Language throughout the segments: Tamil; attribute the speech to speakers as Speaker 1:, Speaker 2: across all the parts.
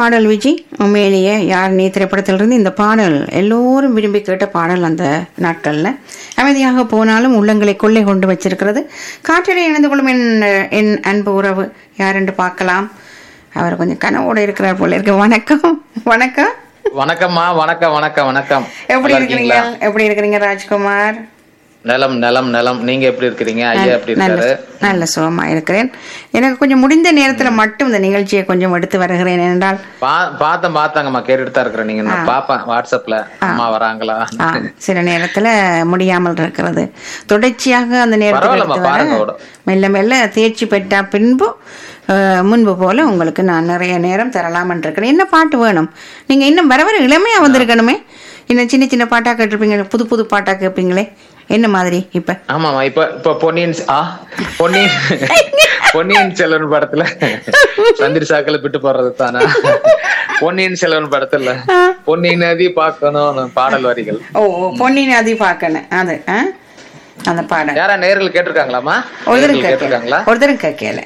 Speaker 1: பாடல் விஜி உண்மையிலேயே யார் நீ திரைப்படத்திலிருந்து இந்த பாடல் எல்லோரும் விரும்பி கேட்ட பாடல் அந்த நாட்களில் அமைதியாக போனாலும் உள்ளங்களை கொள்ளை கொண்டு வச்சிருக்கிறது காற்றிலே இணைந்து கொள்ளும் என் என் அன்பு உறவு யார் என்று பார்க்கலாம் அவர் கொஞ்சம் கனவோடு இருக்கிறார் போல இருக்கு வணக்கம் வணக்கம்
Speaker 2: வணக்கம்மா வணக்கம் வணக்கம் வணக்கம்
Speaker 1: எப்படி
Speaker 2: நல்லா
Speaker 1: இருக்கிறீங்க
Speaker 2: இருக்கீங்களா?
Speaker 1: எப்படி இருக்கிறீங்க ராஜ்குமார்
Speaker 2: நலம் நலம் நலம் நீங்க எப்படி இருக்கிறீங்க ஐயா எப்படி
Speaker 1: நல்ல
Speaker 2: இருக்காரு
Speaker 1: நல்ல சுகமா இருக்கிறேன் எனக்கு கொஞ்சம் முடிந்த நேரத்துல மட்டும் இந்த நிகழ்ச்சியை கொஞ்சம் எடுத்து வருகிறேன் என்றால்
Speaker 2: பா- பார்த்தேன் பார்த்தாங்கம்மா கேட்டுட்டு தான் இருக்கிறேன் நீங்க நான் பாப்பேன் வாட்ஸ்அப்ல அம்மா வராங்களா
Speaker 1: ஆ, சில நேரத்துல முடியாமல் இருக்கிறது தொடர்ச்சியாக அந்த நேரத்தில்
Speaker 2: பரவாயில்லம்மா,
Speaker 1: எடுத்து
Speaker 2: பாருங்க
Speaker 1: வர
Speaker 2: கூட.
Speaker 1: மெல்ல மெல்ல தேர்ச்சி பெற்றா பின்பு அஹ், முன்பு போல உங்களுக்கு நான் நிறைய நேரம் தரலாம் இருக்கிறேன் என்ன பாட்டு வேணும் நீங்க இன்னும் வர வர இளமையா வந்திருக்கணுமே இன்னும் சின்ன சின்ன பாட்டா கேட்டிருப்பீங்க புது புது பாட்டா கேட்பீங்களே என்ன மாதிரி இப்ப
Speaker 2: ஆமாமா இப்ப இப்ப பொன்னியின் செ- ஆ பொன்னியின் பொன்னியின் செல்வன் படத்துல சந்திர சாக்கல விட்டு போறது தானா பொன்னியின் செல்வன் படத்துல பொன்னியின் நதி பார்க்கணும் பாடல் வரிகள்
Speaker 1: ஓ ஓ, பொன்னியின் அதி பார்க்கணும் அது ஆ? அந்த பாடல்
Speaker 2: யாரா நேர்கள் கேட்டிருக்காங்களாமா
Speaker 1: ஒருத்தரும்
Speaker 2: நேயர்கள் கேட்டிருக்காங்களா
Speaker 1: கேட்கல ஒருத்தரும் கேட்கல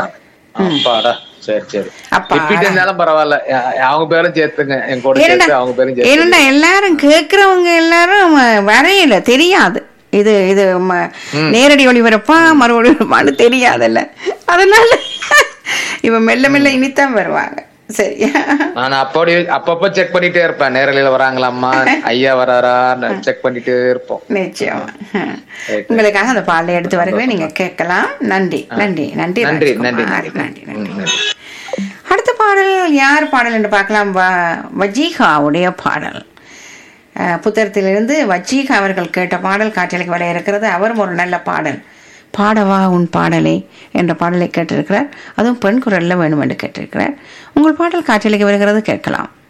Speaker 2: அப்பாடா சரி சரி
Speaker 1: அப்பாடா.
Speaker 2: ரிப்பீட் இருந்தாலும் பரவாயில்ல அ- அவங்க பேரும் சேர்த்துங்க என் கூட
Speaker 1: ஏனண்டா
Speaker 2: சேர்த்து அவங்க பேரும் சேர்த்து
Speaker 1: ஏனண்டா எல்லாரும் கேட்கறவங்க எல்லாரும் ம- வரையில தெரியாது இது இது ம- நேரடி ஒளிபரப்பா மறு ஒளிபரப்பான்னு தெரியாதுல்ல அதனால இவன் மெல்ல மெல்ல இனித்தான் வருவாங்க சரி
Speaker 2: நான் அப்படி அப்பப்ப செக் பண்ணிட்டே இருப்பேன் நேரலையில வராங்களாம்மா ஐயா வராரா செக் பண்ணிட்டே இருப்போம்
Speaker 1: நிச்சயமா உங்களுக்காக அந்த பாலை எடுத்து வருகிறேன் நீங்க கேட்கலாம் நன்றி நன்றி நன்றி
Speaker 2: நன்றி நன்றி
Speaker 1: ராஜ்குமார். நன்றி நன்றி
Speaker 2: ம், நன்றி
Speaker 1: அடுத்த பாடல் யார் பாடல் என்று பார்க்கலாம் வ- வஜீகாவுடைய பாடல் அஹ், புத்தகத்திலிருந்து வஜீகா அவர்கள் கேட்ட பாடல் காற்றலைக்கு வர இருக்கிறது அவரும் ஒரு நல்ல பாடல் பாடவா உன் பாடலை என்ற பாடலை கேட்டிருக்கிறார் அதுவும் பெண் குரல்ல வேணும் என்று கேட்டிருக்கிறார் உங்கள் பாடல் காற்றலைக்கு வருகிறது கேட்கலாம்